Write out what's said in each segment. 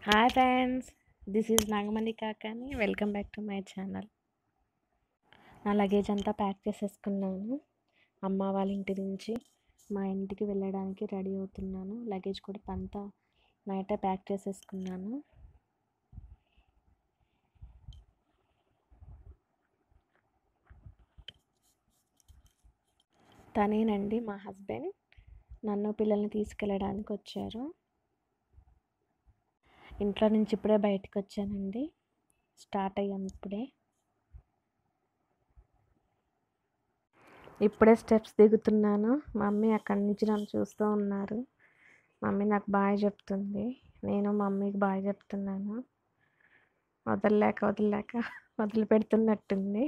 hi friends this is Nagamani Kakani welcome back to my channel నా luggage అంతా pack చేసేసుకున్నాను అమ్మ వాళ్ళ ఇంటి నుంచి మా ఇంటికి వెళ్ళడానికి రెడీ అవుతున్నాను లగేజ్ కూడా అంతా నైటే ప్యాక్ చేసేసుకున్నాను తనేనండి మా హస్బెండ్ నన్ను పిల్లల్ని తీసుకెళ్ళడానికి వచ్చారు ఇంట్లో నుంచి ఇప్పుడే బయటకు వచ్చానండి స్టార్ట్ అయ్యాం ఇప్పుడే ఇప్పుడే స్టెప్స్ దిగుతున్నాను మమ్మీ అక్కడి నుంచి నన్ను చూస్తూ ఉన్నారు మమ్మీ నాకు బాయ్ చెప్తుంది నేను మమ్మీకి బాయ్ చెప్తున్నాను వదలలేక వదలలేక వదిలి పెడుతున్నట్టుంది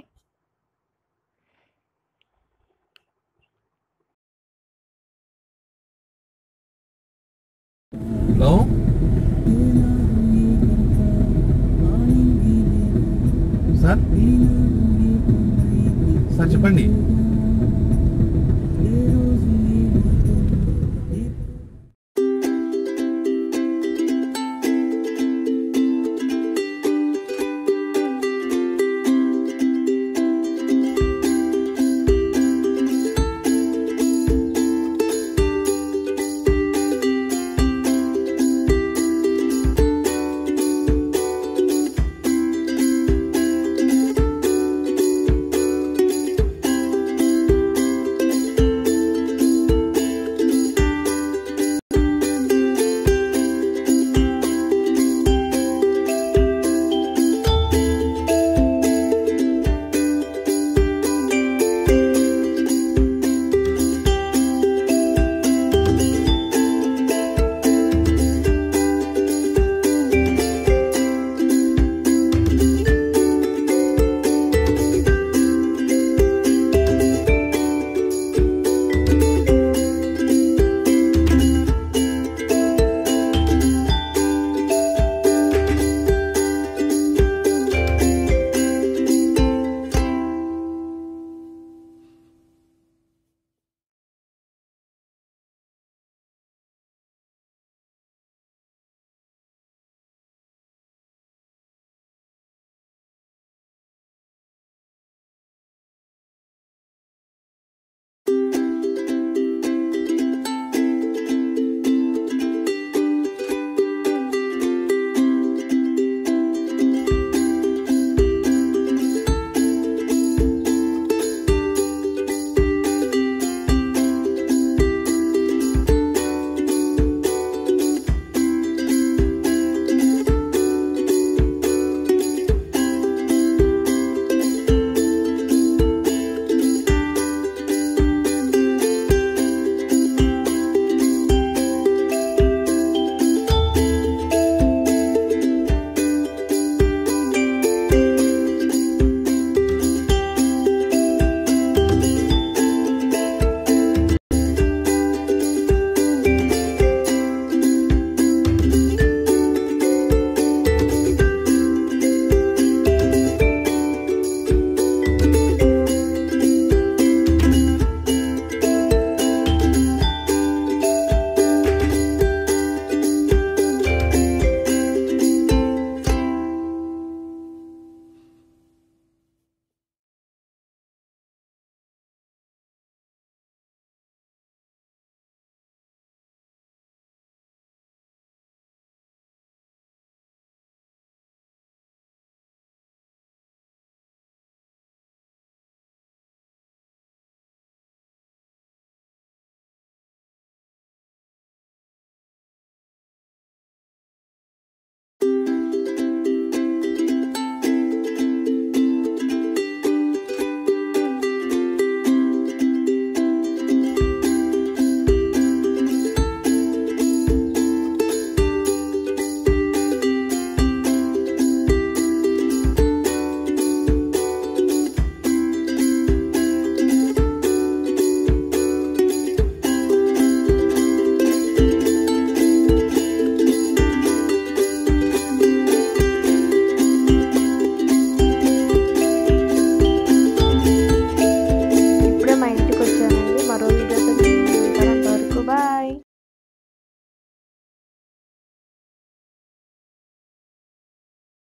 హలో సార్ సార్ చెప్పండి